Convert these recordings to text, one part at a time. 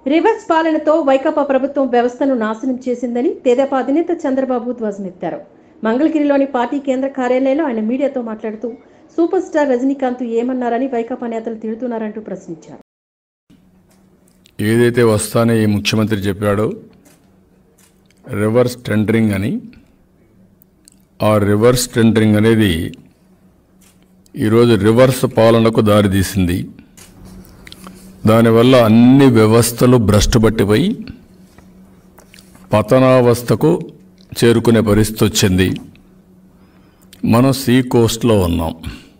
reverse పాలనతో Vaikapa ప్రభుత్వం వ్యవస్థను నాశనం చేసిందని తెదేపా అధినేత చంద్రబాబు ధ్వజమెత్తారు మంగళగిరిలోని పార్టీ కేంద్ర కార్యాలయంలో ఆయన మీడియాతో మాట్లాడుతూ సూపర్ స్టార్ రజనీకాంత్ ఏమన్నారని వైకాపా నేతలు తిడుతున్నారంటూ ప్రశ్నించారు ఏదైతే వస్తానే ఈ ముఖ్యమంత్రి చెప్పాడో రివర్స్ టెండరింగ్ అని ఆ రివర్స్ టెండరింగ్ అనేది ఈరోజు రివర్స్ పాలనకు దారితీసింది దానివల్ల అన్ని వ్యవస్థలు భ్రష్టుపట్టిపోయి పతనావస్థకు చేరుకునే పరిస్థితి వచ్చింది మనం సీ కోస్ట్లో ఉన్నాం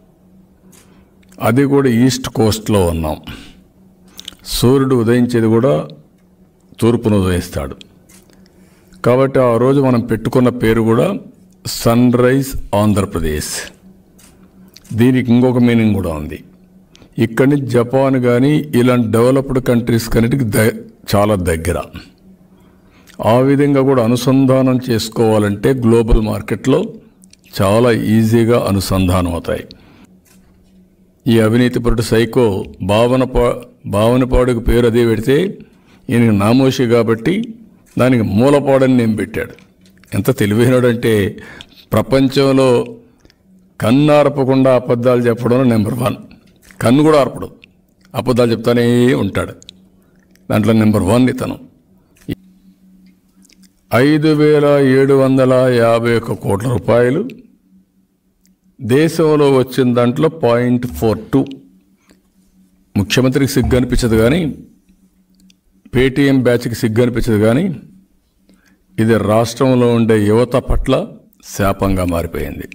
అది కూడా ఈస్ట్ కోస్ట్లో ఉన్నాం సూర్యుడు ఉదయించేది కూడా తూర్పును ఉదయిస్తాడు కాబట్టి ఆ రోజు మనం పెట్టుకున్న పేరు కూడా సన్ రైజ్ ఆంధ్రప్రదేశ్ దీనికి ఇంకొక మీనింగ్ కూడా ఉంది ఇక్కడి నుంచి జపాన్ కానీ ఇలాంటి డెవలప్డ్ కంట్రీస్ కన్నిటికి ద చాలా దగ్గర ఆ విధంగా కూడా అనుసంధానం చేసుకోవాలంటే గ్లోబల్ మార్కెట్లో చాలా ఈజీగా అనుసంధానం అవుతాయి ఈ అవినీతిపరుడు సైకో భావన పా భావనపాడుకు పేరు అదే పెడితే ఈయనకి నామోషి కాబట్టి దానికి మూలపాడని నేను పెట్టాడు ఎంత తెలివైనడంటే ప్రపంచంలో కన్ను ఆర్పకుండా అబద్ధాలు చెప్పడం నెంబర్ వన్ కన్ను కూడా ఆర్పడు అబద్ధాలు చెప్తానే ఉంటాడు దాంట్లో నెంబర్ వన్ ఇతను ఐదు వేల ఏడు వందల యాభై ఒక్క కోట్ల రూపాయలు దేశంలో వచ్చిన దాంట్లో పాయింట్ ఫోర్ టూ ముఖ్యమంత్రికి సిగ్గు అనిపించదు కానీ పేటీఎం బ్యాచ్కి సిగ్గు అనిపించదు కానీ ఇది రాష్ట్రంలో ఉండే యువత పట్ల శాపంగా మారిపోయింది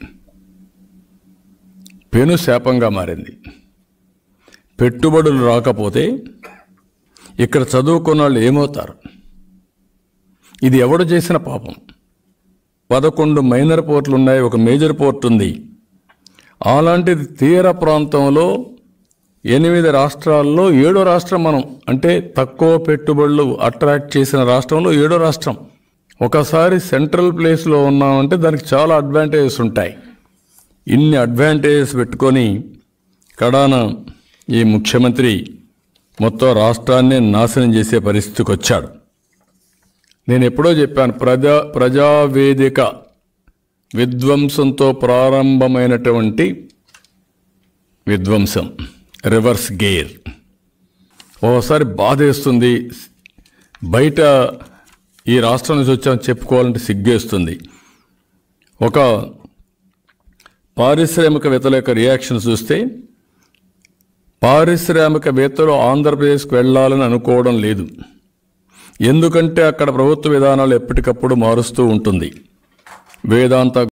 పెను శాపంగా మారింది పెట్టుబడులు రాకపోతే ఇక్కడ చదువుకున్న వాళ్ళు ఏమవుతారు ఇది ఎవడు చేసిన పాపం పదకొండు మైనర్ పోర్టులు ఉన్నాయి ఒక మేజర్ పోర్ట్ ఉంది అలాంటిది తీర ప్రాంతంలో ఎనిమిది రాష్ట్రాల్లో ఏడో రాష్ట్రం మనం అంటే తక్కువ పెట్టుబడులు అట్రాక్ట్ చేసిన రాష్ట్రంలో ఏడో రాష్ట్రం ఒకసారి సెంట్రల్ ప్లేస్లో ఉన్నామంటే దానికి చాలా అడ్వాంటేజెస్ ఉంటాయి ఇన్ని అడ్వాంటేజెస్ పెట్టుకొని కడాన ఈ ముఖ్యమంత్రి మొత్తం రాష్ట్రాన్ని నాశనం చేసే పరిస్థితికి వచ్చాడు నేను ఎప్పుడో చెప్పాను ప్రజా ప్రజావేదిక విధ్వంసంతో ప్రారంభమైనటువంటి విధ్వంసం రివర్స్ గేర్ ఓసారి బాధేస్తుంది బయట ఈ రాష్ట్రం నుంచి వచ్చామని చెప్పుకోవాలంటే సిగ్గేస్తుంది ఒక పారిశ్రామికవేత్తల యొక్క రియాక్షన్ చూస్తే పారిశ్రామికవేత్తలు ఆంధ్రప్రదేశ్కి వెళ్ళాలని అనుకోవడం లేదు ఎందుకంటే అక్కడ ప్రభుత్వ విధానాలు ఎప్పటికప్పుడు మారుస్తూ ఉంటుంది వేదాంత